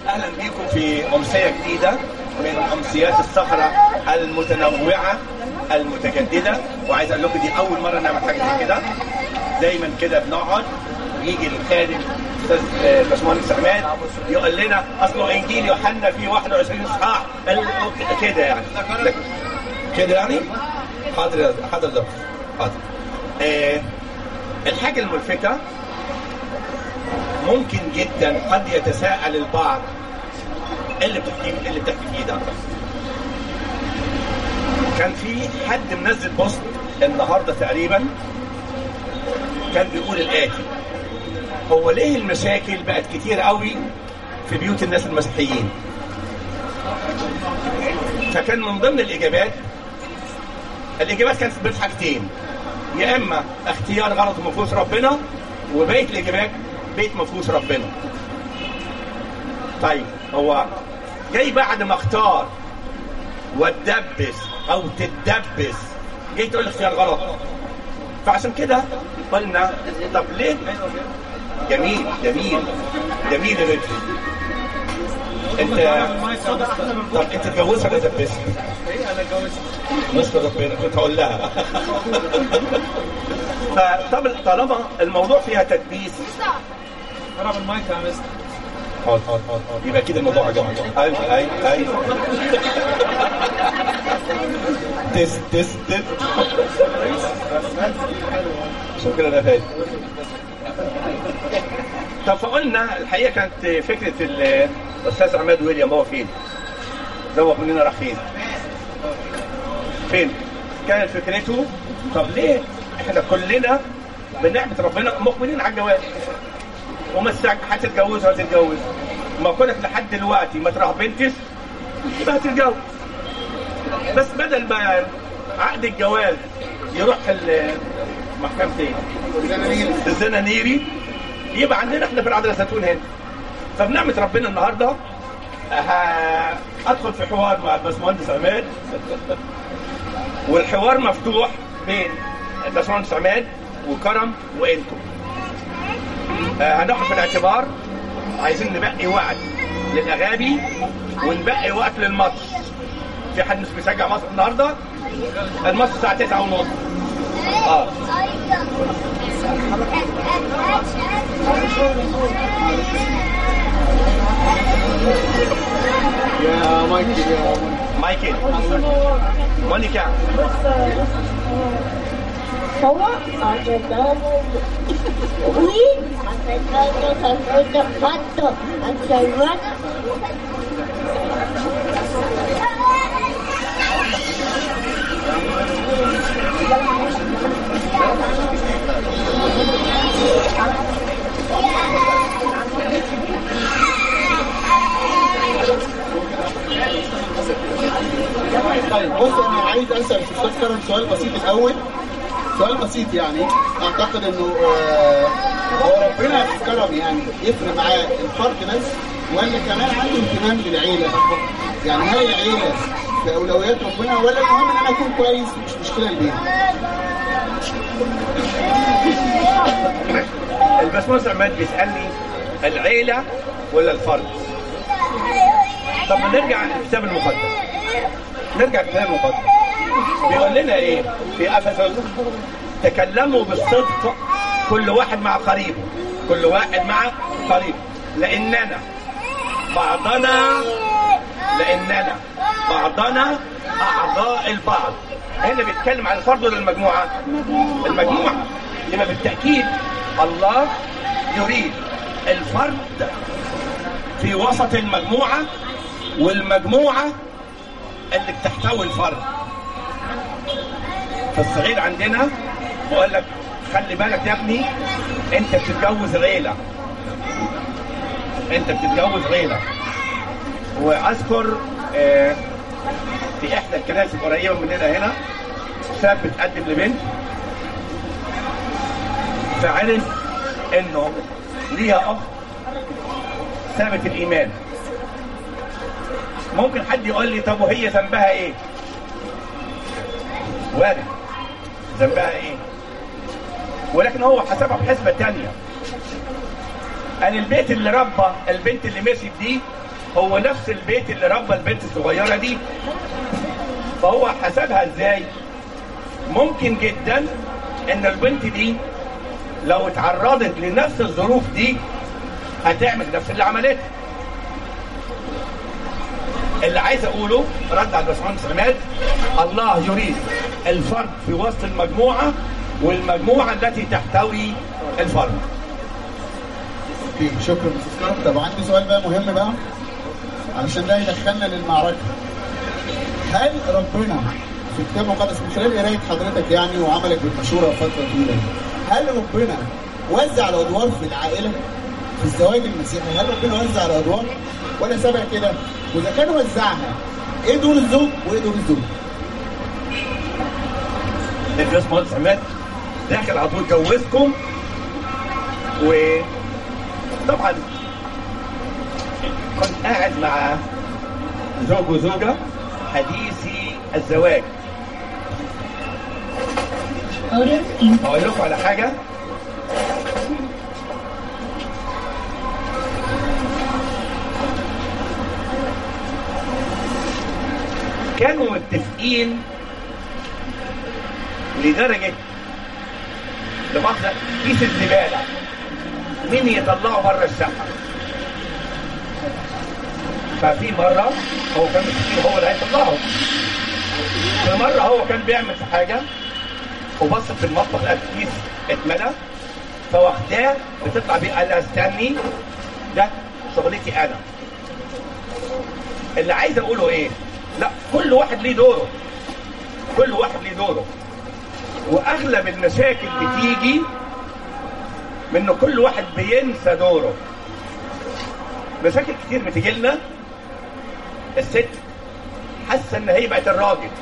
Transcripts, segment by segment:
اهلا بيكم في امسيه جديده من امسيات الصحراء المتنوعه المتجدده وعايز اقول لكم دي اول مره نعمل حاجه زي كده دايما كده بنقعد يجي الخادم استاذ باشمهندس عماد يقول لنا اصله انجيل يوحنا فيه 21 اصحاح ال- كده يعني كده يعني حاضر حاضر ده حاضر آه الحاجه الملفته ممكن جدا قد يتساءل البعض إيه اللي بتحكي إيه اللي بتحكي فيه ده كان في حد منزل بوست النهارده تقريبا كان بيقول الاتي هو ليه المشاكل بقت كتير قوي في بيوت الناس المسيحيين فكان من ضمن الاجابات الاجابات كانت بين حاجتين يا اما اختيار غلط وما فيهوش ربنا وبقيه الاجابات بيت ما فيهوش ربنا طيب هو جاي بعد ما اختار واتدبس او تتدبس جاي تقول لي اختيار غلط فعشان كده قلنا طب ليه جميل جميل جميل يا بنتي انت طب انت اتجوزت ولا دبست؟ انا اتجوزت نشكر ربنا كنت هقول لها فطب طالما الموضوع فيها تدبيس قرب المايك يا مستر حاضر حاضر حاضر يبقى كده الموضوع عجبك ايوه ايوه ايوه تست تست تست شكرا يا فادي طب فقلنا الحقيقه كانت فكره ال- الاستاذ عماد ويليام هو فين؟ زوق مننا راح فين؟ فين؟ كانت فكرته طب ليه احنا كلنا بنعمة ربنا مقبلين على الجواز وما الساعة هتتجوز هتتجوز ما كنت لحد دلوقتي ما ترهبنتش يبقى هتتجوز بس بدل ما عقد الجواز يروح ال- محكمة ايه؟ الزنانيري يبقى عندنا احنا في العدل الزيتون هنا فبنعمة ربنا النهارده ه- ادخل في حوار مع الباشمهندس عماد والحوار مفتوح بين الباشمهندس عماد وكرم وانتم آه، هناخد في الاعتبار عايزين نبقي وقت للاغاني ونبقي وقت للماتش في حد مش بيشجع مصر النهارده الماتش الساعه 9 ونص اه يا مايكل يا مايكل مونيكا هو accettavo qui accettato saluto fatto accettato طيب بص انا عايز اسال الاستاذ كرم سؤال بسيط الاول سؤال بسيط يعني اعتقد انه آه، هو ربنا في كرم يعني يفرق معاه الفرد بس ولا كمان عنده اهتمام بالعيله يعني هل العيله في اولويات ربنا ولا المهم ان انا اكون كويس مش مشكله البيت الباشمهندس عماد بيسالني العيله ولا الفرد طب نرجع للكتاب المقدس نرجع للكتاب المقدس بيقول لنا ايه في افسس تكلموا بالصدق كل واحد مع قريبه كل واحد مع قريبه لاننا بعضنا لاننا بعضنا اعضاء البعض هنا بيتكلم عن الفرد ولا المجموعه المجموعه يبقى بالتاكيد الله يريد الفرد في وسط المجموعه والمجموعه اللي بتحتوي الفرد في الصعيد عندنا بقول لك خلي بالك يا ابني انت بتتجوز عيله انت بتتجوز عيله واذكر آه، في احدى الكنائس القريبه مننا هنا شاب بتقدم لبنت فعرف انه ليها اخت ثابت الايمان ممكن حد يقول لي طب وهي ذنبها ايه؟ وارد ذنبها ايه؟ ولكن هو حسبها بحسبه تانية قال البيت اللي ربى البنت اللي مشيت دي هو نفس البيت اللي ربى البنت الصغيره دي فهو حسبها ازاي ممكن جدا ان البنت دي لو اتعرضت لنفس الظروف دي هتعمل نفس اللي عملته اللي عايز اقوله رد على الباشمهندس عماد الله يريد الفرد في وسط المجموعه والمجموعه التي تحتوي الفرد اوكي شكرا استاذ كرم طب عندي سؤال بقى مهم بقى علشان ده يدخلنا للمعركه هل ربنا في الكتاب المقدس من خلال قرايه حضرتك يعني وعملك بالمشوره فتره طويله هل ربنا وزع الادوار في العائله في الزواج المسيحي هل ربنا وزع الادوار ولا سابع كده واذا كان وزعها ايه دور الزوج وايه دور الزوج الباشمهندس عماد داخل على طول جوزكم وطبعا كنت قاعد مع زوج وزوجه حديثي الزواج اقول لكم على حاجه كانوا متفقين لدرجه لمؤاخذه كيس الزباله مين يطلعه بره الشقه ففي مره هو كان متفقين هو اللي هيطلعه في مره هو كان بيعمل في حاجه وبص في المطبخ لقى الكيس اتملى فواخداه بتطلع بيه قال لها استني ده شغلتي انا اللي عايز اقوله ايه لا كل واحد ليه دوره كل واحد ليه دوره واغلب المشاكل بتيجي من ان كل واحد بينسى دوره مشاكل كتير بتيجي لنا الست حاسه ان هي بقت الراجل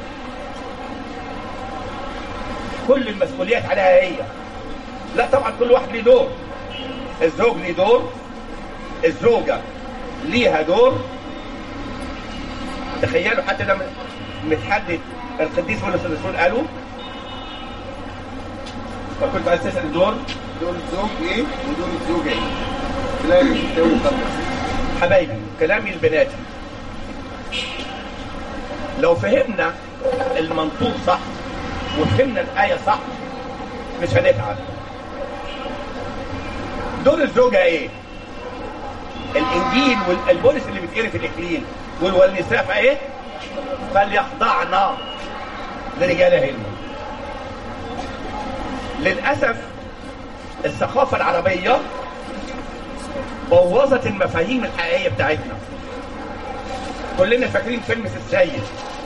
كل المسؤوليات عليها هي لا طبعا كل واحد ليه دور الزوج ليه دور الزوجه ليها دور تخيلوا حتى لما متحدد القديس بولس الرسول قالوا فكنت عايز تسال الدور دور الزوج ايه ودور الزوجه ايه تلاقي الكتاب المقدس حبايبي كلامي البناتي لو فهمنا المنطوق صح وفهمنا الآية صح مش هنتعب دور الزوجة ايه الانجيل والبولس اللي بيتقري في الاكليل يقول والنساء فايه فليخضعن لرجالهن للاسف الثقافه العربيه بوظت المفاهيم الحقيقيه بتاعتنا كلنا فاكرين فيلم السيد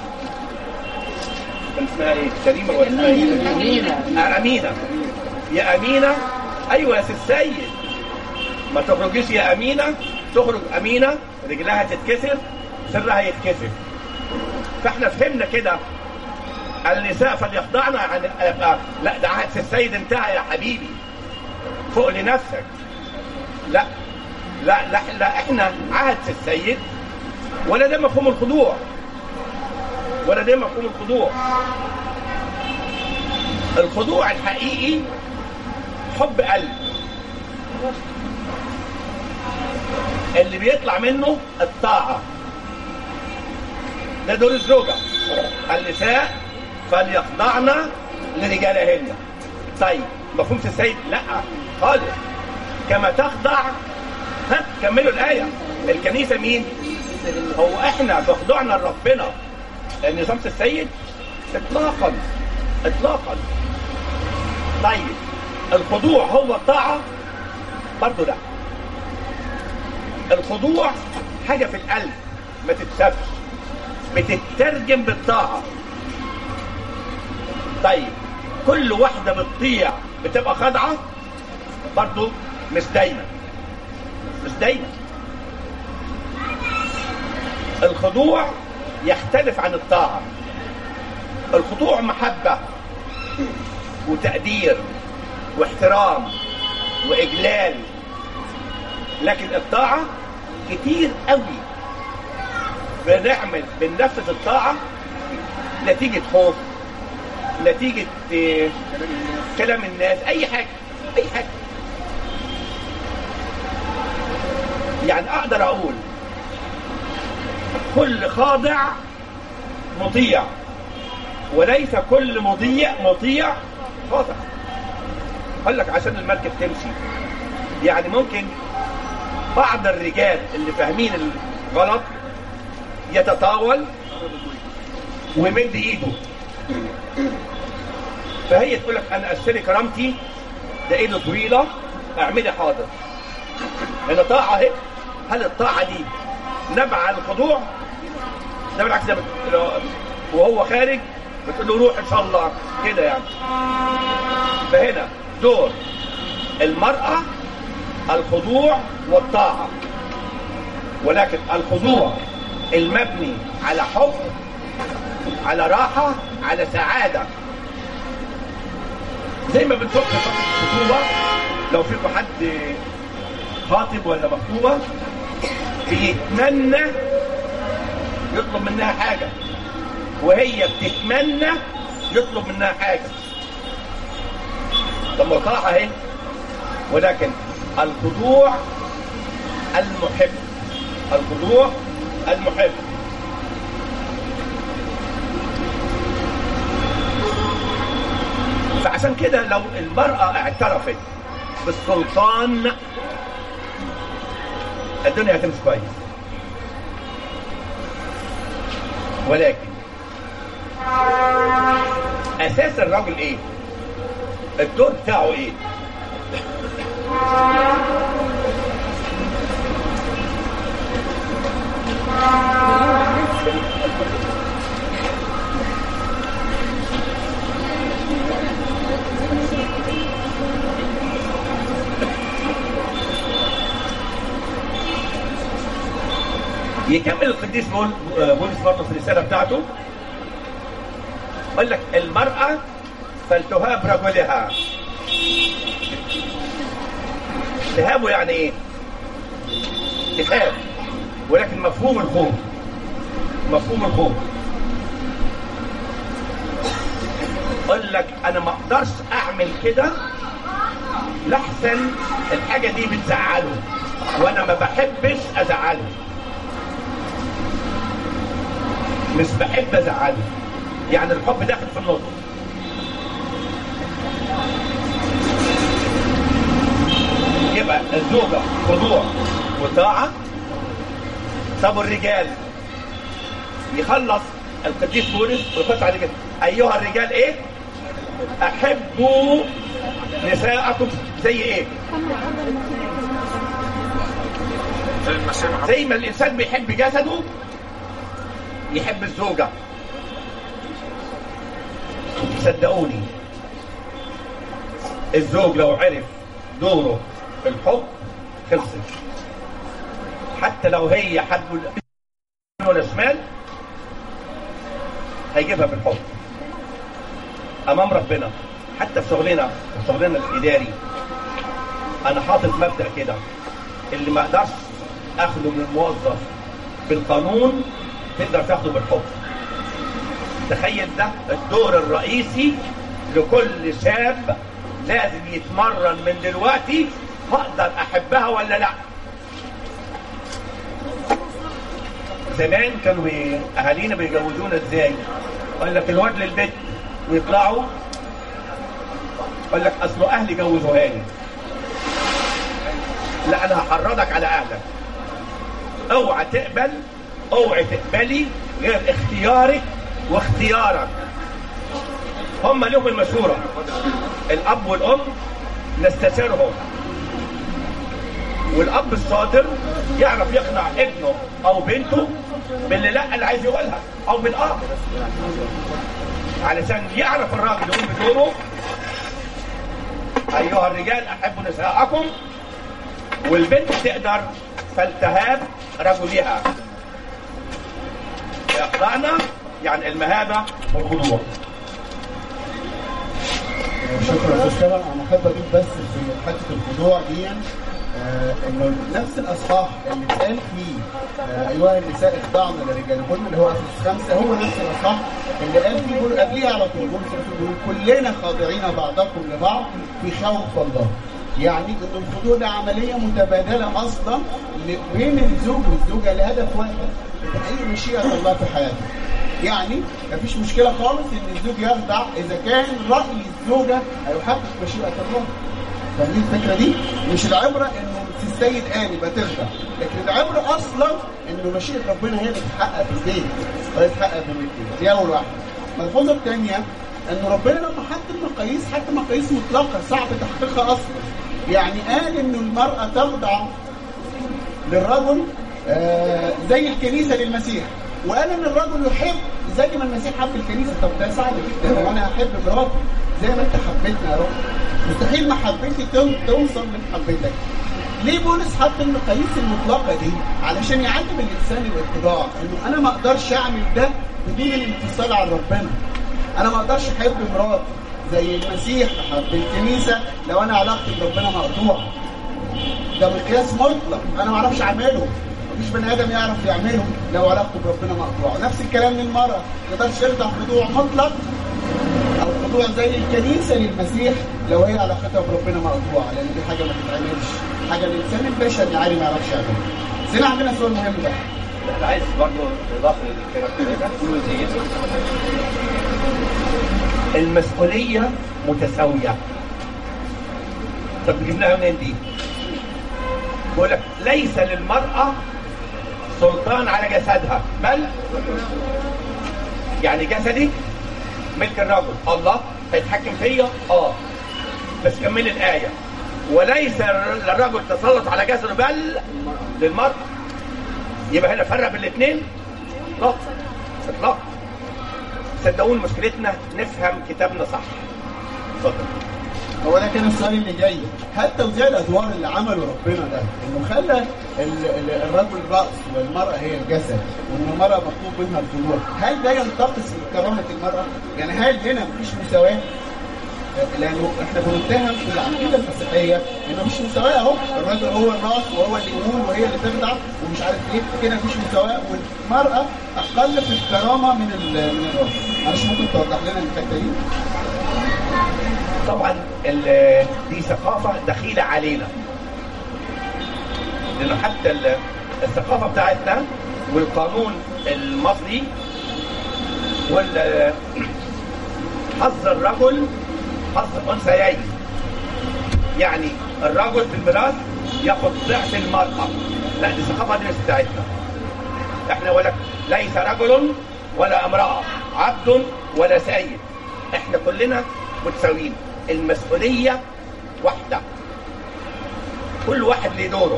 كان اسمها ايه كريمه ولا اسمها ايه امينه امينه يا امينه ايوه يا سي السيد ما تخرجيش يا امينه تخرج امينه رجلها تتكسر سرها يتكسر فاحنا فهمنا كده النساء فليخضعن عن يبقى لا ده عهد السيد انتهى يا حبيبي فوق لنفسك لا لا لا, لا احنا عهد السيد ولا ده مفهوم الخضوع ولا ده مفهوم الخضوع الخضوع الحقيقي حب قلب اللي بيطلع منه الطاعة ده دور الزوجة النساء فليخضعن لرجالهن طيب مفهوم في السيد لا خالص كما تخضع ها كملوا الآية الكنيسة مين هو احنا تخضعنا لربنا نظام السيد اطلاقا اطلاقا طيب الخضوع هو الطاعة برضه لا الخضوع حاجة في القلب ما تتسابش بتترجم بالطاعة طيب كل واحدة بتطيع بتبقى خاضعة برضه مش دايما مش دايما الخضوع يختلف عن الطاعة الخضوع محبة وتقدير واحترام وإجلال لكن الطاعة كتير قوي بنعمل بننفذ الطاعة نتيجة خوف نتيجة آه، كلام الناس أي حاجة أي حاجة يعني أقدر أقول كل خاضع مطيع وليس كل مضيع مطيع خاضع قال لك عشان المركب تمشي يعني ممكن بعض الرجال اللي فاهمين الغلط يتطاول ويمد ايده فهي تقول لك انا اشتري كرامتي ده ايده طويله اعملي حاضر هنا طاعه اهي هل الطاعه دي نبع الخضوع ده بالعكس ده بت- لو- وهو خارج بتقول له روح ان شاء الله كده يعني فهنا دور المرأة الخضوع والطاعة ولكن الخضوع المبني على حب على راحة على سعادة زي ما بنشوف في فترة الخطوبة لو فيكم حد خاطب ولا مخطوبة بيتمنى يطلب منها حاجة وهي بتتمنى يطلب منها حاجة طب ما طاعة اهي ولكن الخضوع المحب الخضوع المحب فعشان كده لو المرأة اعترفت بالسلطان الدنيا هتمشي كويس ولكن اساس الراجل ايه الدور بتاعه ايه يكمل القديس بول بولس برضه في الرساله بتاعته قال لك المرأة فلتهاب رجلها تهابه يعني ايه؟ تخاف ولكن مفهوم الخوف مفهوم الخوف قال لك انا ما اقدرش اعمل كده لحسن الحاجه دي بتزعله وانا ما بحبش ازعله مش بحب ازعله يعني الحب داخل في النص يبقى الزوجة خضوع وطاعة طب الرجال يخلص القديس بولس ويخش على كده أيها الرجال إيه؟ أحبوا نساءكم زي إيه؟ زي المسيح زي ما الإنسان بيحب جسده يحب الزوجة صدقوني الزوج لو عرف دوره في الحب خلصت حتى لو هي حد ولا شمال هيجيبها بالحب امام ربنا حتى في شغلنا في شغلنا الاداري انا حاطط مبدا كده اللي ما اقدرش اخده من الموظف بالقانون تقدر تاخده بالحب تخيل ده الدور الرئيسي لكل شاب لازم يتمرن من دلوقتي هقدر احبها ولا لا زمان كانوا بي- اهالينا بيجوزونا ازاي قال لك الواد للبيت ويطلعوا قال لك اصل اهلي جوزوها لي لا انا هحرضك على اهلك اوعى تقبل اوعى تقبلي غير اختيارك واختيارك هم لهم المشورة الاب والام نستشيرهم والاب الصادر يعرف يقنع ابنه او بنته باللي لا اللي عايز يقولها او بالاه علشان يعرف الراجل يقوم بدوره ايها الرجال احبوا نساءكم والبنت تقدر فلتهاب رجلها اخضعنا يعني المهابه والخضوع شكرا يا استاذ شباب انا احب اضيف بس في حته الخضوع دي آه انه نفس الاصحاح اللي اتقال فيه آه ايها النساء اخضعن لرجالهن اللي هو افسس خمسه هو نفس الاصحاح اللي قال فيه بيقول قبليه على طول بيقول بيقول كلنا خاضعين بعضكم لبعض في خوف الله يعني ان الخضوع ده عمليه متبادله اصلا ل- بين الزوج والزوجه لهدف واحد باي مشيئه الله في حياته يعني مفيش مشكله خالص ان الزوج يخضع اذا كان راي الزوجه هيحقق مشيئه الله فاهمين الفكره دي؟ مش العبره انه السيد قال يبقى تخضع، لكن العبره اصلا انه مشيئه ربنا هي اللي تتحقق في البيت ولا تتحقق في البيت. دي اول واحده. الملحوظه الثانيه ان ربنا لما حط المقاييس حط مقاييس مطلقه صعب تحقيقها اصلا. يعني قال انه المراه تخضع للرجل آه، زي الكنيسه للمسيح وقال ان الرجل يحب زي ما المسيح حب الكنيسه طب ده صعب جدا هو انا احب مراتي زي ما انت حبيتني يا رب مستحيل محبتي تو- توصل لمحبتك ليه بولس حط المقاييس المطلقه دي علشان يعلم الانسان الاتباع انه انا ما اقدرش اعمل ده بدون الانفصال عن ربنا انا ما اقدرش احب مراتي زي المسيح حب الكنيسه لو انا علاقتي بربنا مقطوعه ده مقياس مطلق انا ما اعرفش اعمله مفيش بني ادم يعرف يعمله لو علاقته بربنا مقطوعه نفس الكلام للمراه ما تقدرش ترضع خضوع مطلق او خضوع زي الكنيسه للمسيح لو هي علاقتها بربنا مقطوعه لان دي حاجه ما تتعملش حاجه الانسان البشري العادي ما يعرفش يعملها بس هنا عندنا سؤال مهم بقى انا عايز برضه اضافه للكلام ده جزئيه المسؤوليه متساويه طب جبناها منين دي؟ بقول لك ليس للمراه سلطان على جسدها بل يعني جسدي ملك الرجل الله هيتحكم فيا اه بس كمل الايه وليس للرجل تسلط على جسده بل للمراه يبقى هنا فرق بين الاثنين لا اطلاق صدقوني مشكلتنا نفهم كتابنا صح اتفضل هو ده كان السؤال اللي جاي هل توزيع الادوار اللي عمله ربنا ده انه خلى ال- ال- الرجل راس والمراه هي الجسد وان المراه مطلوب منها الخضوع هل ده ينتقص من كرامه المراه؟ يعني هل هنا مفيش مساواه؟ لانه احنا بنتهم في العقيده المسيحيه انه مفيش مساواه اهو الراجل هو الراس وهو اللي يقول وهي اللي تخضع ومش عارف ايه كده مفيش مساواه والمراه اقل في الكرامه من ال- من الراجل معلش ممكن توضح لنا الحته دي؟ طبعا ال- دي ثقافه دخيله علينا لانه حتى ال- الثقافه بتاعتنا والقانون المصري وال حظ الرجل حظ الانثيين يعني الرجل في الميراث ياخد ضعف المراه لا دي الثقافه دي مش بتاعتنا احنا ولا ليس رجل ولا امراه عبد ولا سيد احنا كلنا متساويين المسؤوليه واحده كل واحد ليه دوره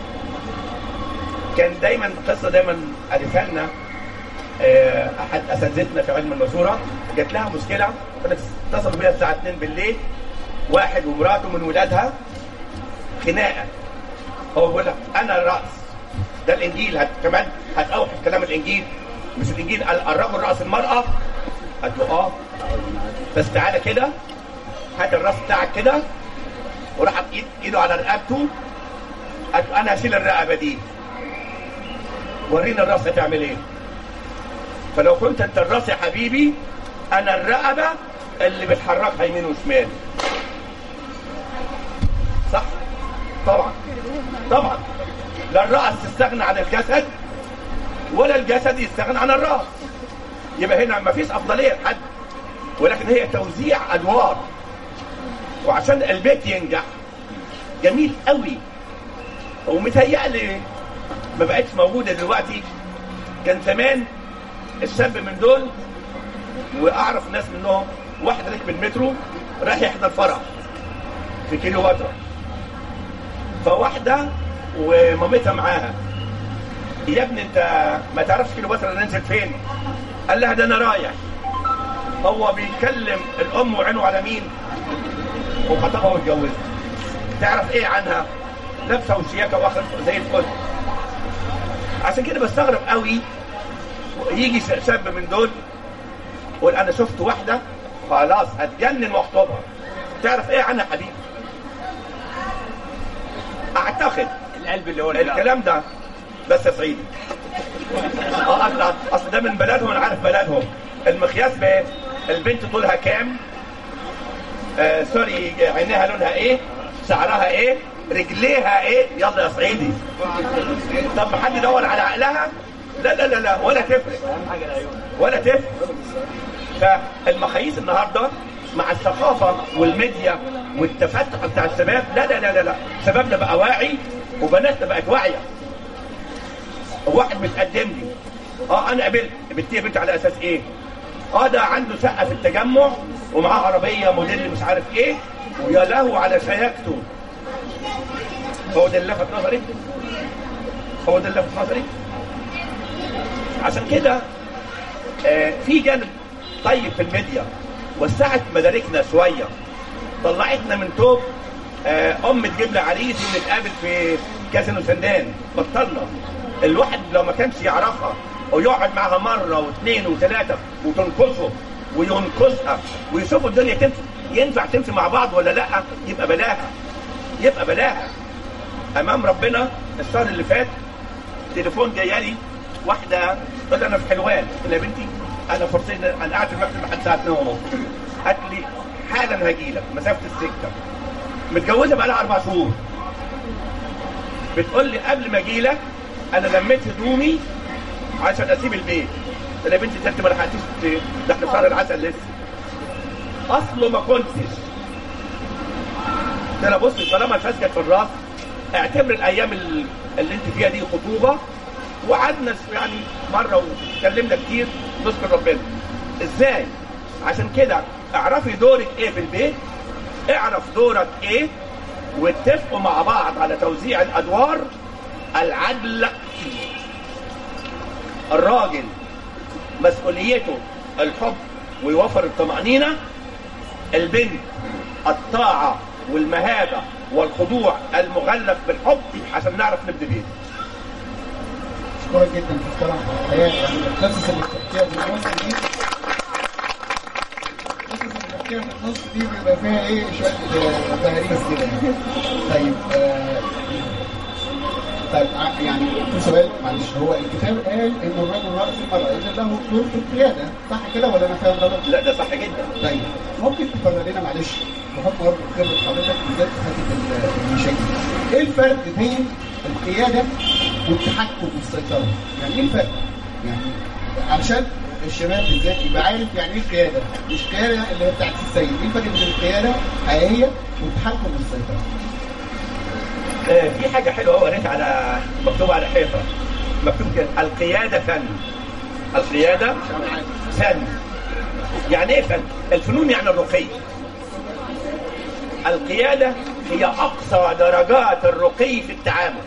كان دايما قصه دايما قالتها لنا آه، احد اساتذتنا في علم النشوره جات لها مشكله كانت اتصلوا بيها الساعه 2 بالليل واحد ومراته من ولادها خناقه هو بيقول لك انا الراس ده الانجيل هت كمان هتوحي كلام الانجيل مش الانجيل قال الرجل راس المراه قالت له اه بس تعالى كده هات الراس بتاعك كده وراح حط إيد ايده على رقبته قالت له انا هشيل الرقبه دي ورينا الراس هتعمل ايه فلو كنت انت الراس يا حبيبي انا الرقبه اللي بتحركها يمين وشمال صح طبعا طبعا لا الراس تستغنى عن الجسد ولا الجسد يستغنى عن الراس يبقى هنا ما فيش افضليه لحد ولكن هي توزيع ادوار وعشان البيت ينجح جميل قوي ومتهيألي ما بقتش موجوده دلوقتي كان زمان الشاب من دول واعرف ناس منهم واحد ركب المترو رايح يحضر فرح في كيلو واتر فواحده ومامتها معاها يا ابني انت ما تعرفش كيلو واتر ننزل فين قال لها ده انا رايح هو بيتكلم الام وعينه على مين وخطبها واتجوزها تعرف ايه عنها لابسه وشياكه واخد زي الفل عشان كده بستغرب قوي يجي شاب من دول يقول انا شفت واحده خلاص هتجنن واخطبها تعرف ايه عنها حبيبي اعتقد القلب اللي هو الكلام ده بس يا صعيدي اه اصل اصل ده من بلدهم انا عارف بلدهم المقياس بايه؟ البنت طولها كام؟ آه سوري عينيها لونها ايه؟ شعرها ايه؟ رجليها ايه؟ يلا يا صعيدي طب ما حد يدور على عقلها لا لا لا لا ولا تفرق ولا تفرق فالمقاييس النهارده مع الثقافه والميديا والتفتح بتاع الشباب لا لا لا لا لا شبابنا بقى واعي وبناتنا بقت واعيه واحد متقدم لي اه انا قابلت بنتي بنت على اساس ايه؟ اه ده عنده شقه في التجمع ومعاه عربيه موديل مش عارف ايه ويا له على شياكته هو ده اللي لفت نظري هو ده اللي لفت نظري عشان كده آه في جانب طيب في الميديا وسعت مداركنا شويه طلعتنا من توب آه ام تجيب لي عريس ونتقابل في كازينو سندان بطلنا الواحد لو ما كانش يعرفها ويقعد معاها مره واثنين وثلاثه وتنقصه وينقصها ويشوفوا الدنيا تمشي ينفع تمشي مع بعض ولا لا يبقى بلاها يبقى بلاها امام ربنا الشهر اللي فات تليفون جايه لي واحده قلت انا في حلوان قلت لها يا بنتي انا فرصتي انا قاعد في المكتب لحد الساعه 2 ونص قالت لي حالا هاجي لك مسافه السكه متجوزه بقى لها اربع شهور بتقول لي قبل ما اجي لك انا لميت هدومي عشان اسيب البيت قلت لها يا بنتي انت ما لحقتيش ت- ده احنا في شهر العسل لسه اصله ما كنتش قلت لها بصي طالما الفاس جت في الراس اعتبر الايام ال- اللي انت فيها دي خطوبه وقعدنا يعني مره واتكلمنا كتير نذكر ربنا ازاي عشان كده اعرفي دورك ايه في البيت اعرف دورك ايه واتفقوا مع بعض على توزيع الادوار العدل الراجل مسؤوليته الحب ويوفر الطمأنينة البنت الطاعة والمهابة والخضوع المغلف بالحب عشان نعرف نبني بيت اشكرك جدا في الكلام الحقيقه يعني القصص اللي بتحكيها في النص دي القصص اللي بتحكيها في النص دي بيبقى فيها ايه شويه آه، تهريس كده يعني. طيب آه، طيب ع- يعني في سؤال معلش هو الكتاب قال ان الرجل راس المراه اذا له دور في القياده صح كده ولا انا فاهم غلط؟ لا ده صح جدا طيب ممكن تفرق لنا معلش بحكم برضه خبره حضرتك بالذات في حته ال- المشاكل ايه الفرق بين القياده والتحكم والسيطره؟ يعني ايه الفرق؟ يعني علشان الشباب بالذات يبقى عارف يعني ايه القياده مش قياده اللي هي بتاعت السيد ايه الفرق بين القياده الحقيقيه والتحكم والسيطره؟ آه، في حاجة حلوة أوي قريت على مكتوب على حيطة مكتوب كده القيادة فن القيادة فن يعني ايه فن؟ الفنون يعني الرقي القيادة هي أقصى درجات الرقي في التعامل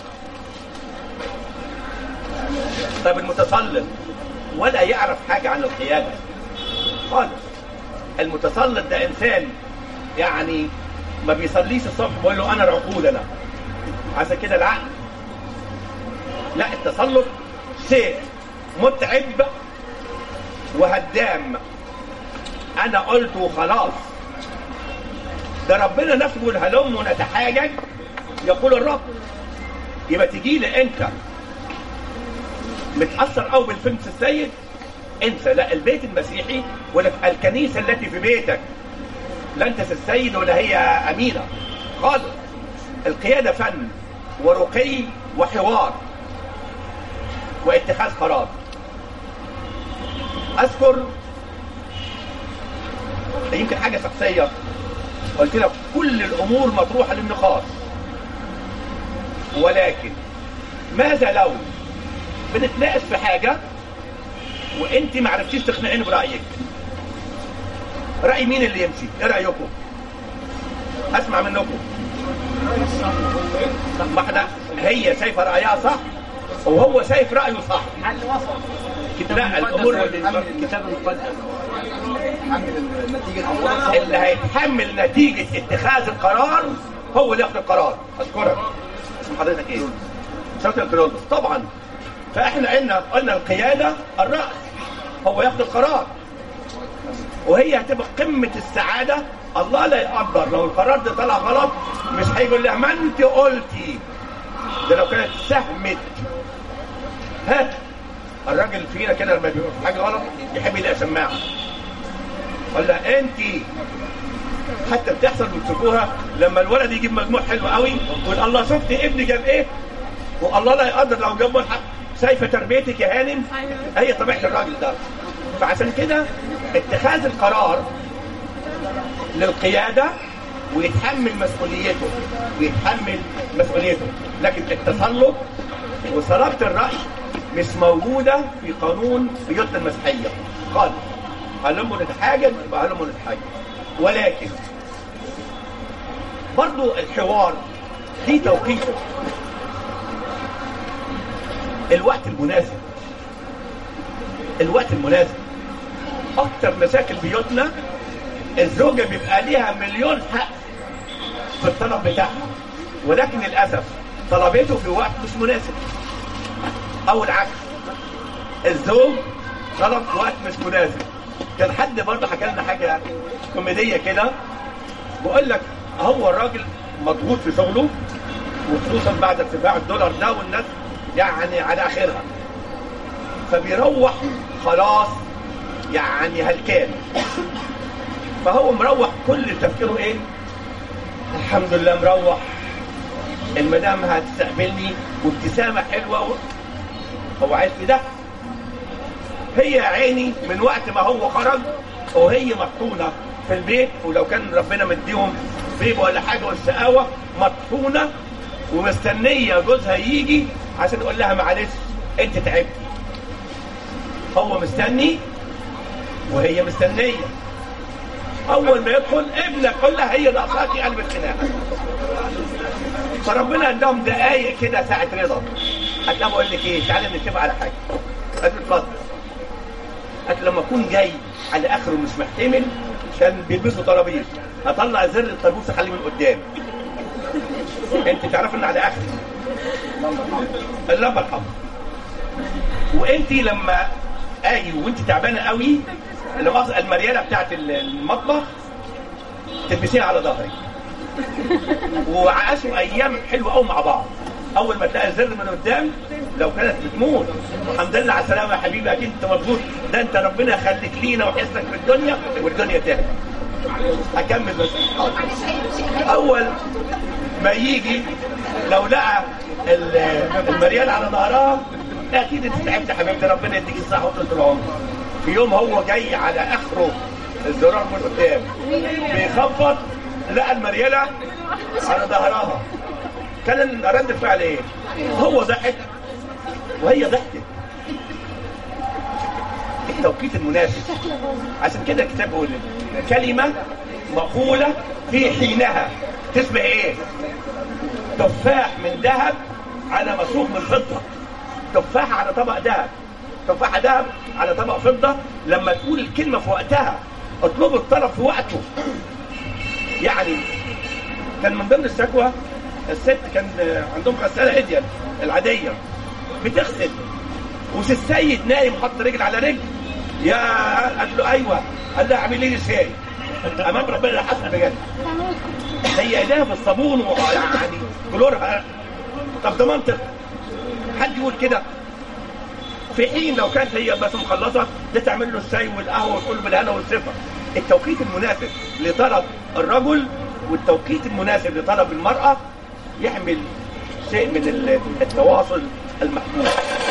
طب المتسلط ولا يعرف حاجة عن القيادة خالص المتسلط ده إنسان يعني ما بيصليش الصبح بيقول له أنا العقول أنا عشان كده العقل لا التسلط شيء متعب وهدام انا قلت وخلاص ده ربنا نفسه يقول هلم ونتحاجج يقول الرب يبقى تجي لي انت متاثر قوي بالفيلم السيد انسى لا البيت المسيحي ولا الكنيسه التي في بيتك لا انت السيد ولا هي امينه خالص القياده فن ورقي وحوار واتخاذ قرار اذكر يمكن حاجه شخصيه قلت لك كل الامور مطروحه للنقاش ولكن ماذا لو بنتناقش في حاجه وانت ما عرفتيش تقنعيني برايك راي مين اللي يمشي ايه رايكم اسمع منكم ما احنا هي شايفه رايها صح وهو شايف رايه صح حل وسط لا الامور الكتاب المقدس حمل النتيجه اللي هيتحمل نتيجه اتخاذ القرار هو اللي ياخد القرار اشكرك اسم حضرتك ايه؟ شاطر كرولوس طبعا فاحنا قلنا قلنا القياده الراس هو ياخد القرار وهي هتبقى قمه السعاده الله لا يقدر لو القرار ده طلع غلط مش هيقول لها ما انت قلتي ده لو كانت سهمت ها الراجل فينا كده لما بيبقى في حاجه غلط يحب يلاقي سماعه ولا انت حتى بتحصل بتشوفوها لما الولد يجيب مجموع حلو قوي يقول الله شفت ابني جاب ايه والله لا يقدر لو جاب ملحق شايفه تربيتك يا هانم هي طبيعه الراجل ده فعشان كده اتخاذ القرار للقياده ويتحمل مسؤوليته ويتحمل مسؤوليته لكن التسلط وصلابه الراي مش موجوده في قانون بيوتنا المسيحيه خالص هلموا نتحاجج يبقى هلموا نتحاجج ولكن برضو الحوار دي توقيته الوقت المناسب الوقت المناسب اكتر مشاكل بيوتنا الزوجة بيبقى ليها مليون حق في الطلب بتاعها ولكن للأسف طلبته في وقت مش مناسب أو العكس الزوج طلب في وقت مش مناسب كان حد برضه حكى لنا حاجة كوميدية كده بقول لك هو الراجل مضغوط في شغله وخصوصا بعد ارتفاع الدولار ده والناس يعني على اخرها فبيروح خلاص يعني هلكان فهو مروح كل تفكيره ايه الحمد لله مروح المدام هتستقبلني وابتسامه حلوه و... هو عايز كده هي يا عيني من وقت ما هو خرج وهي مطحونه في البيت ولو كان ربنا مديهم بيبه ولا حاجه والشقاوه مطحونه ومستنيه جوزها يجي عشان يقول لها معلش انت تعبتي هو مستني وهي مستنيه اول ما يدخل ابنك كلها هي ناقصاكي قلب الخناقه فربنا عندهم دقايق كده ساعه رضا هتلاقي بقول لك ايه تعالى نتفق على حاجه قالت له اتفضل قالت لما اكون جاي على اخره مش محتمل كان بيلبسوا طرابيش هطلع زر الطربوس اخليه من قدام انت تعرف ان على اخري اللمبه الحمراء وانت لما اجي وانت تعبانه قوي اللي مؤاخذة المريالة بتاعت المطبخ تلبسيها على ظهري وعاشوا ايام حلوه قوي مع بعض اول ما تلاقي الزر من قدام لو كانت بتموت الحمد لله على السلامه يا حبيبي اكيد انت مظبوط ده انت ربنا يخليك لينا ويحسنك في الدنيا والدنيا تهدى هكمل بس اول ما يجي لو لقى ال- المريال على ظهرها اكيد انت تعبت يا حبيبتي ربنا يديك الصحه وطول العمر في يوم هو جاي على اخره الزرار من قدام بيخبط لقى المريالة على ظهرها كان رد الفعل ايه؟ هو ضحك وهي ضحكت التوقيت المناسب عشان كده الكتاب بيقول كلمة مقولة في حينها تسمع ايه؟ تفاح من ذهب على مسروق من فضة تفاح على طبق ذهب تفاحة ذهب على طبق فضة لما تقول الكلمة في وقتها اطلبوا الطلب في وقته يعني كان من ضمن الشكوى الست كان عندهم غسالة هدية العادية بتغسل وش السيد نايم حط رجل على رجل يا قال له ايوه قال لها اعملي لي شاي امام ربنا لا حسن بجد هي ايديها في الصابون ويعني كلورها طب ده منطق حد يقول كده في حين لو كانت هي بس مخلصه ده تعمل له الشاي والقهوه وتقول له بالهنا والصفه التوقيت المناسب لطلب الرجل والتوقيت المناسب لطلب المراه يعمل شيء من ال- التواصل المحمود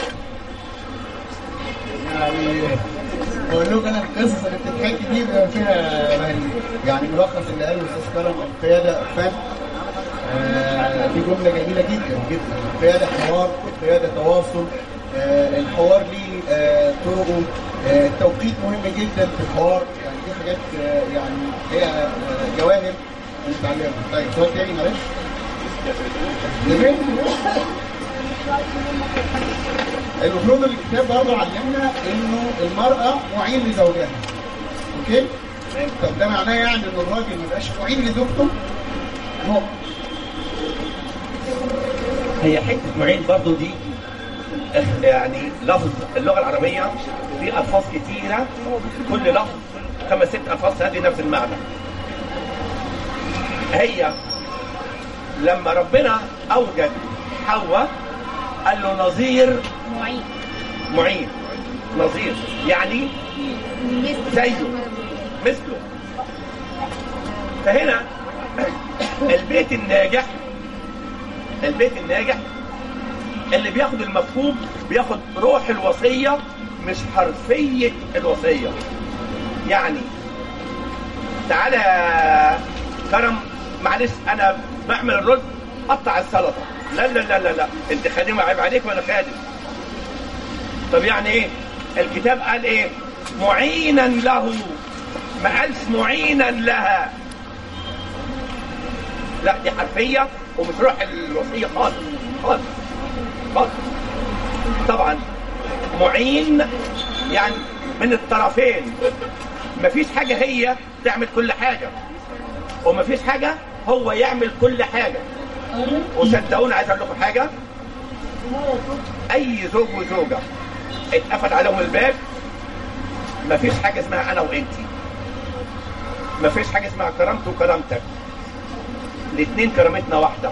يعني بقول لكم انا القصص اللي بتتحكي دي بيبقى فيها يعني- يعني ملخص اللي قاله الاستاذ كرم القياده فن آه، في جمله جميله جدا جدا القياده حوار القياده تواصل آه، الحوار ليه آه، طرقه آه، التوقيت مهم جدا في الحوار يعني دي حاجات آه، يعني هي آه، جواهر بنتعلمها طيب سؤال تاني معلش جميل المفروض الكتاب برضه علمنا انه المرأة معين لزوجها. اوكي؟ طب ده معناه يعني ان الراجل ما يبقاش معين لزوجته؟ نقطة. هي حته معين برضو دي إخ- يعني لفظ اللغه العربيه في الفاظ كتيره كل لفظ خمس ست الفاظ هذه نفس المعنى هي لما ربنا اوجد حواء قال له نظير معين معين نظير يعني زيه مثله فهنا البيت الناجح البيت الناجح اللي بياخد المفهوم بياخد روح الوصيه مش حرفيه الوصيه يعني تعالى يا كرم معلش انا بعمل الرز قطع السلطه لا لا لا لا لا انت خادم عيب عليك وانا خادم طب يعني ايه الكتاب قال ايه معينا له ما قالش معينا لها لا دي حرفيه ومش روح الوصيه خالص خالص خالص طبعا معين يعني من الطرفين مفيش حاجه هي تعمل كل حاجه ومفيش حاجه هو يعمل كل حاجه وصدقوني عايز اقول لكم حاجه اي زوج وزوجه اتقفل عليهم الباب مفيش حاجه اسمها انا وانتي مفيش حاجه اسمها كرامتي وكرامتك الاثنين كرامتنا واحده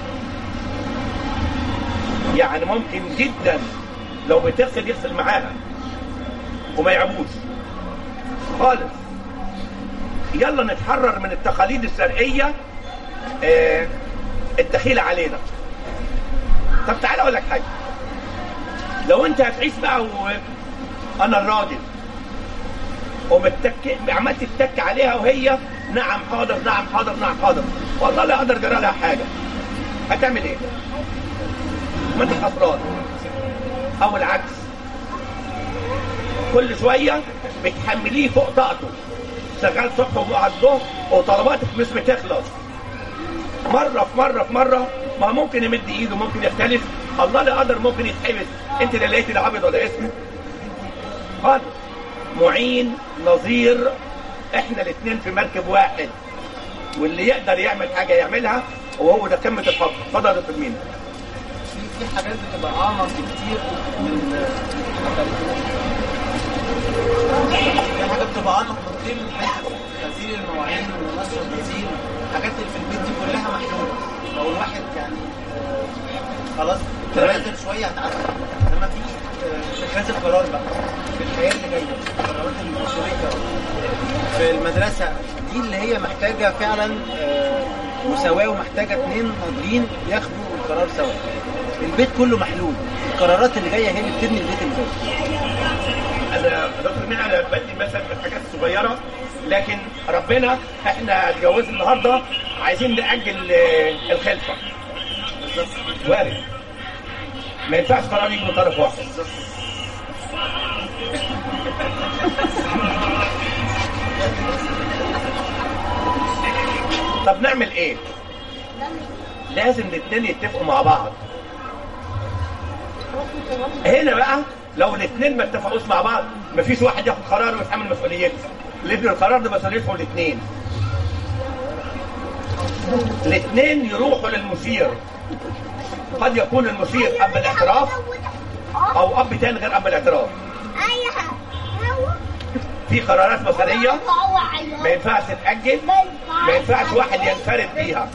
يعني ممكن جدا لو بتغسل يغسل معاها وما يعبوش خالص يلا نتحرر من التقاليد الشرقيه آه الدخيله علينا طب تعالى اقول لك حاجه لو انت هتعيش بقى وانا الراجل ومتك عمال تتك عليها وهي نعم حاضر نعم حاضر نعم حاضر والله لا اقدر اجرى لها حاجه هتعمل ايه؟ ما انت خسران او العكس كل شويه بتحمليه فوق طاقته شغال صبح وبعد الظهر وطلباتك مش بتخلص مره في مره في مره ما ممكن يمد ايده ممكن يختلف الله لا قدر ممكن يتحبس انت اللي لقيت العبد ولا اسمه خالص معين نظير احنا الاثنين في مركب واحد واللي يقدر يعمل حاجه يعملها وهو ده قمه الفضل اتفضل يا دكتور مين في في حاجات بتبقى اعمق بكتير من في حاجات بتبقى اعمق بكتير من حته غسيل المواعين ونشر الغسيل الحاجات اللي في البيت دي كلها محلوله لو الواحد يعني آه، خلاص تنازل شويه هتعدي انما في آه، اتخاذ القرار بقى في الحياه اللي جايه القرارات المسؤوليه في المدرسه دي اللي هي محتاجه فعلا آه، مساواه ومحتاجه اثنين ناضجين ياخدوا القرار سوا البيت كله محلول القرارات اللي جايه هي اللي بتبني البيت اللي جاي انا دكتور مين انا بدي مثلا في الحاجات الصغيره لكن ربنا احنا اتجوزنا النهارده عايزين ناجل آه، الخلفه وارد ما ينفعش قرار يجي من طرف واحد طب نعمل ايه؟ لازم الاثنين يتفقوا مع بعض هنا بقى لو الاثنين ما اتفقوش مع بعض مفيش واحد ياخد قرار ويتحمل مسؤوليته لان القرار ده مسؤوليتهم الاثنين الاثنين يروحوا للمثير قد يكون المثير اب الاعتراف او اب تاني غير اب الاعتراف في قرارات مصيريه ما ينفعش تتاجل ما ينفعش واحد ينفرد بيها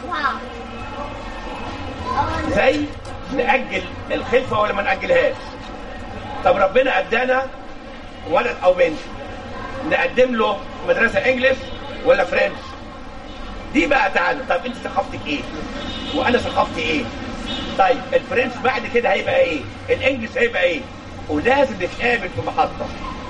زي نأجل الخلفة ولا ما نأجلهاش طب ربنا أدانا ولد أو بنت نقدم له مدرسة إنجليش ولا فرنش دي بقى تعالى طب أنت ثقافتك إيه وأنا ثقافتي إيه طيب الفرنش بعد كده هيبقى إيه الإنجليش هيبقى إيه ولازم نتقابل في محطة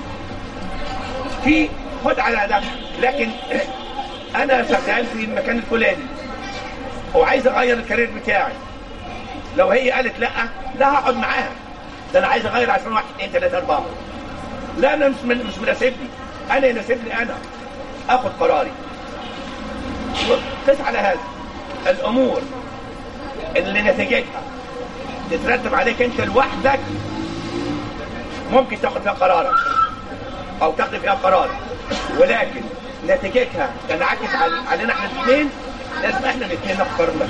في خد على ده لكن أنا شغال في المكان الفلاني وعايز أغير الكارير بتاعي لو هي قالت لا لا هقعد معاها ده انا عايز اغير عشان واحد اثنين ثلاثه اربعه لا انا مش من مش مناسبني انا يناسبني انا اخد قراري قس على هذا الامور اللي نتيجتها تترتب عليك انت لوحدك ممكن تاخد فيها قرارك او تاخد فيها قرارك ولكن نتيجتها تنعكس على- علينا احنا الاثنين لازم احنا الاثنين ناخد قرارنا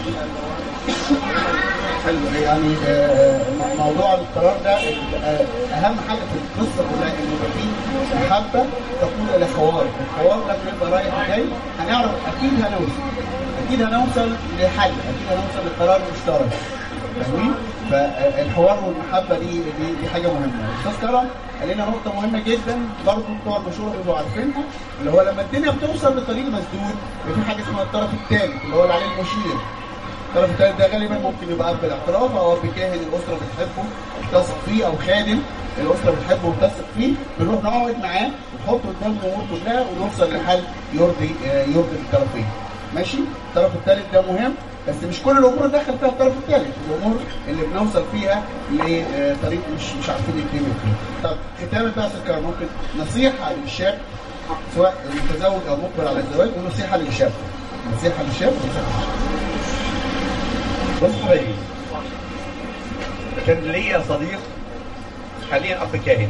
حلو يعني آه، موضوع القرار ده آه، اهم حاجه في القصه كلها ان يبقى في محبه تقود الى حوار، الحوار لما يبقى رايح جاي هنعرف اكيد هنوصل اكيد هنوصل لحل اكيد هنوصل لقرار مشترك فاهمين؟ فالحوار والمحبه دي دي, دي حاجه مهمه، استاذ كرم قال لنا نقطه مهمه جدا برضه بتوع المشروع بيبقوا عارفينها اللي هو لما الدنيا بتوصل لطريق مسدود في حاجه اسمها الطرف الثالث اللي هو اللي عليه المشير الطرف الثالث ده غالبا ممكن يبقى اب الاعتراف او اب كاهن الاسره بتحبه وبتثق فيه او خادم الاسره بتحبه وبتثق فيه بنروح نقعد معاه ونحط قدامه الامور كلها ونوصل لحل يرضي آه، يرضي الطرفين ماشي الطرف الثالث ده مهم بس مش كل الامور دخل فيها الطرف الثالث الامور اللي بنوصل فيها لطريق مش مش عارفين نكتمل فيه طب ختام بقى سكر ممكن نصيحه للشاب سواء متزوج او مقبل على الزواج ونصيحه للشاب نصيحه للشاب ونصيحه للشاب بص حبايبي كان ليا صديق حاليا اب كاهن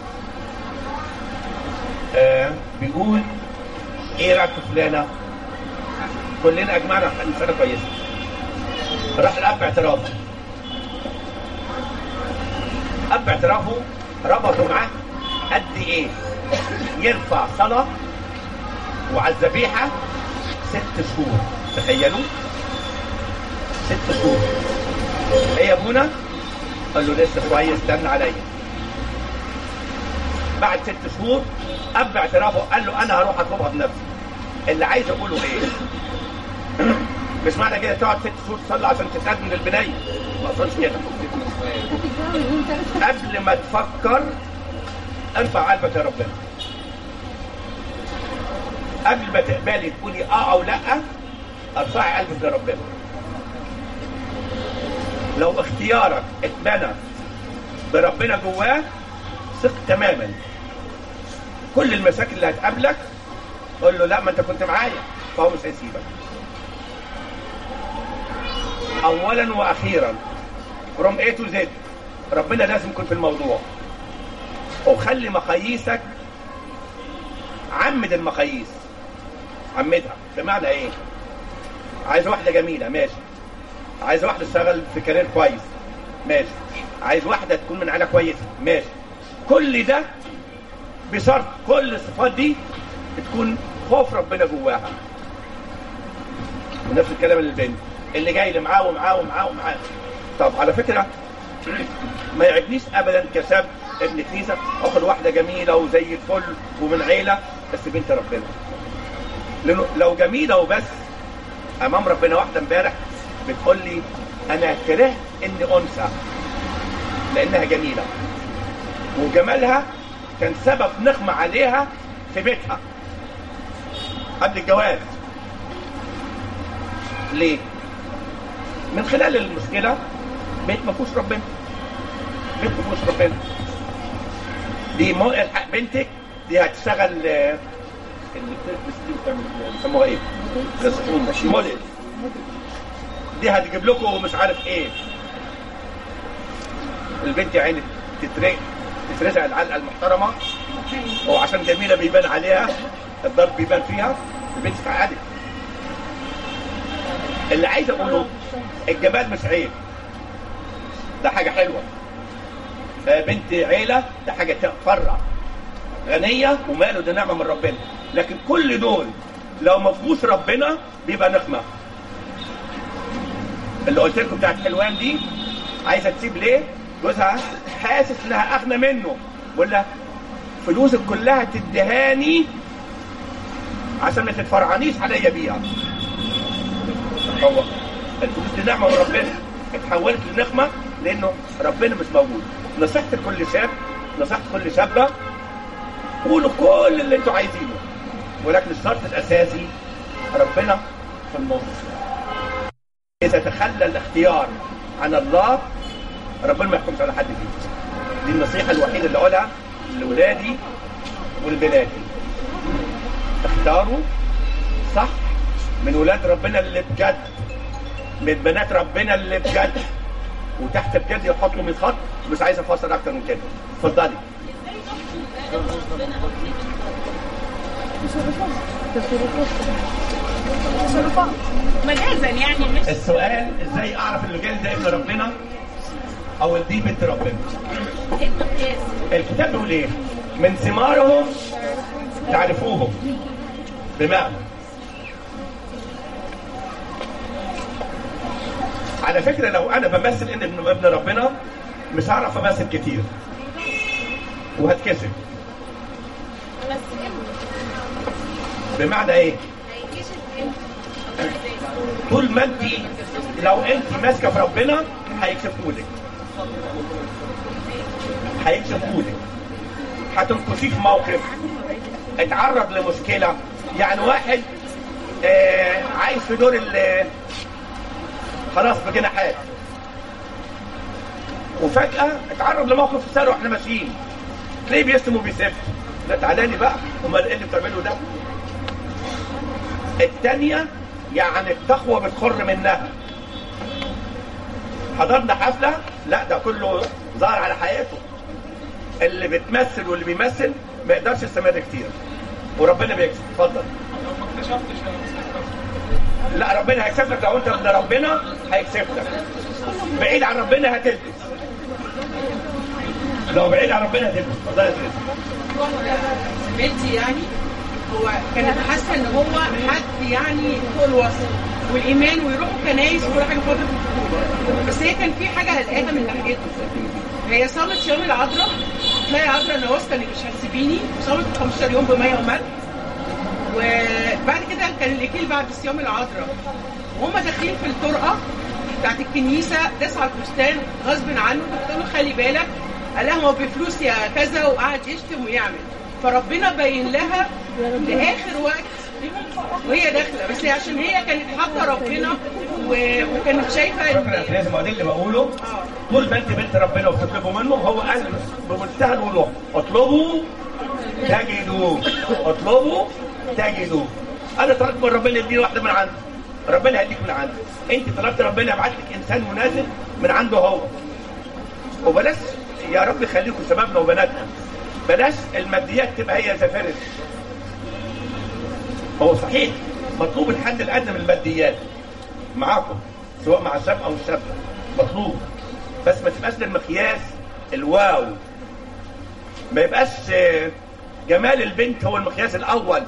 آه بيقول ايه رايك في فلانه؟ كلنا اجمعنا على انسانه كويسه راح الاب اعترافه اب اعترافه ربطوا معاه قد ايه؟ يرفع صلاه وعلى الذبيحه ست شهور تخيلوا ست شهور ايه يا ابونا؟ قال له لسه شويه استنى عليا بعد ست شهور اب اعترافه قال له انا هروح اطلبها بنفسي اللي عايز اقوله ايه؟ مش معنى كده تقعد ست شهور تصلي عشان تتقدم للبنايه ما اقصدش كده قبل ما تفكر ارفع قلبك يا ربنا قبل ما تقبلي تقولي اه او لا ارفعي قلبك لربنا لو اختيارك اتبنى بربنا جواه ثق تماما كل المشاكل اللي هتقابلك قول له لا ما انت كنت معايا فهو مش هيسيبك اولا واخيرا from A to Z ربنا لازم يكون في الموضوع وخلي مقاييسك عمد المقاييس عمدها بمعنى ايه عايز واحده جميله ماشي عايز واحده تشتغل في كارير كويس ماشي عايز واحده تكون من عيله كويسه ماشي كل ده بشرط كل الصفات دي تكون خوف ربنا جواها ونفس الكلام للبنت اللي جاي اللي معاه ومعاه ومعاه ومعاه طب على فكره ما يعجبنيش ابدا كشاب ابن كنيسه اخد واحده جميله وزي الفل ومن عيله بس بنت ربنا لانه لو جميله وبس امام ربنا واحده امبارح بتقول لي انا كرهت اني انثى لانها جميله وجمالها كان سبب نقمه عليها في بيتها قبل الجواز ليه؟ من خلال المشكله بيت ما فيهوش ربنا بيت ما فيهوش ربنا دي مو... الحق بنتك دي هتشتغل آه، اللي بتلبس دي بتعمل بيسموها ايه؟ غسول موديل دي هتجيب لكم مش عارف ايه البنت يا عيني تترق تترزع العلقه المحترمه وعشان جميله بيبان عليها الضرب بيبان فيها البنت تتعادل اللي عايز اقوله الجمال مش عيب ده حاجه حلوه آه، بنت عيله ده حاجه تفرح غنيه وماله ده نعمه من ربنا لكن كل دول لو ما فيهوش ربنا بيبقى نقمه اللي قلت لكم بتاعت حلوان دي عايزه تسيب ليه؟ جوزها حاسس انها اغنى منه ولا فلوسك كلها تدهاني عشان ما تتفرعنيش عليا بيها هو الفلوس دي نعمه من ربنا اتحولت لنقمه لانه ربنا مش موجود نصيحتي لكل شاب نصيحتي لكل شابه قولوا كل اللي انتوا عايزينه ولكن الشرط الاساسي ربنا في النص اذا تخلى الاختيار عن الله ربنا ما يحكمش على حد فيه دي النصيحه الوحيده اللي اقولها لاولادي ولبناتي اختاروا صح من ولاد ربنا اللي بجد من بنات ربنا اللي بجد وتحت بجد يحطوا من خط مش عايز افسر اكتر من كده اتفضلي مجازا يعني مش السؤال ازاي اعرف اللي جاي ده ابن ربنا او دي بنت ربنا المقياس الكتاب بيقول ايه من ثمارهم تعرفوهم بمعنى على فكره لو انا بمثل ان ابن ابن ربنا مش هعرف امثل كتير وهتكسب بس امتى بمعنى ايه هيكشف امتى طول ما انت لو انت ماسكه في ربنا هيكشفهولك هيكشفهولك هتنقصيه في موقف اتعرض لمشكله يعني واحد آه عايش في دور ال خلاص بجناحات وفجاه اتعرض لموقف في السير واحنا ماشيين تلاقيه بيشتم وبيسف لا تعالى لي بقى امال ايه اللي بتعمله ده الثانيه يعني التقوى بتخر منها حضرنا حفله لا ده كله ظهر على حياته اللي بتمثل واللي بيمثل ما يقدرش يستمر كتير وربنا بيكسب اتفضل لا ربنا هيكسب لك لو انت ابن ربنا هيكسب لك بعيد عن ربنا هتلبس لو بعيد عن ربنا هتلبس اتفضل يا سيدي. بنتي يعني هو كانت حاسه ان هو حد يعني فوق الوصف والايمان ويروحوا كنايس وكل حاجه فتره الخطوبه بس هي كان في حاجه قلقاها من ناحيته هي صامت صيام العذراء تلاقي عذراء انا واثقه انك مش هتسيبيني وصامت 15 يوم بميه وملح وبعد كده كان الاكليل بعد صيام العذراء وهم داخلين في الطرقه بتاعت الكنيسه داس على الفستان غصب عنه قلت له خلي بالك قال لها هو بفلوس يا كذا وقعد يشتم ويعمل فربنا بين لها لاخر وقت وهي داخله بس هي عشان هي كانت حاطه ربنا و- وكانت شايفه شكرا يا ان فراس ما دي اللي بقوله طول ما انت بنت ربنا وبتطلبوا منه هو قال بمنتهى الوضوح اطلبوا تجدوا اطلبوا تجدوا انا طلبت من ربنا يديني واحده من عنده ربنا هيديك من عنده انت طلبت ربنا يبعت لك انسان مناسب من عنده هو وبلاش يا رب يخليكم شبابنا وبناتنا بلاش الماديات تبقى هي زفرت هو صحيح مطلوب الحد الادنى من الماديات معاكم سواء مع الشاب او الشاب مطلوب بس ما تبقاش للمقياس الواو ما يبقاش آه، جمال البنت هو المقياس الاول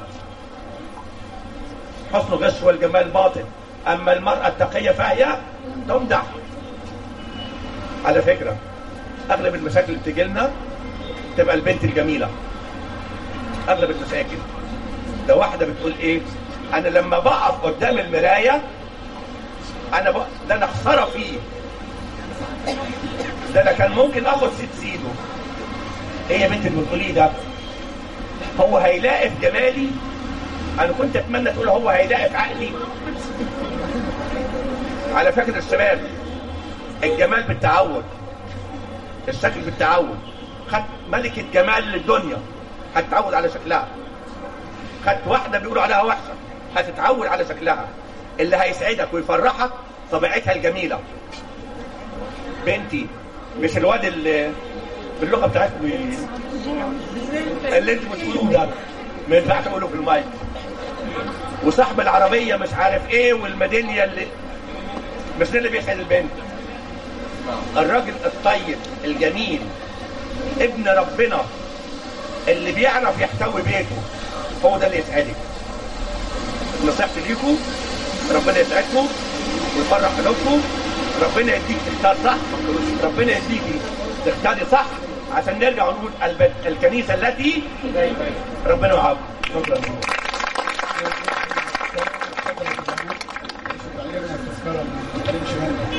حسن غش والجمال باطل اما المراه التقيه فهي تمدح على فكره اغلب المشاكل اللي بتجي لنا تبقى البنت الجميله اغلب المشاكل ده واحده بتقول ايه انا لما بقف قدام المرايه انا بق... ده انا خساره فيه ده انا كان ممكن اخد ست سيده ايه يا بنت اللي بتقوليه ده هو هيلاقي في جمالي انا كنت اتمنى تقول هو هيلاقي في عقلي على فكره الشباب الجمال بالتعود الشكل بالتعود خدت ملكة جمال للدنيا هتتعود على شكلها خدت واحدة بيقولوا عليها وحشة هتتعود على شكلها اللي هيسعدك ويفرحك طبيعتها الجميلة بنتي مش الواد اللي باللغة بتاعتكم إيه؟ اللي انتوا بتقولوه ده ما ينفعش اقوله في المايك وصاحب العربية مش عارف ايه والميدالية اللي مش ده اللي بيسعد البنت الراجل الطيب الجميل ابن ربنا اللي بيعرف يحتوي بيته هو ده اللي يسعدك نصيحتي ليكم ربنا يسعدكم ويفرح قلوبكم ربنا يديك تختار صح ربنا يديكي تختاري صح عشان نرجع ونقول الب- الكنيسه التي ربنا معاكم شكرا تعليمنا التذكره من كريم شمال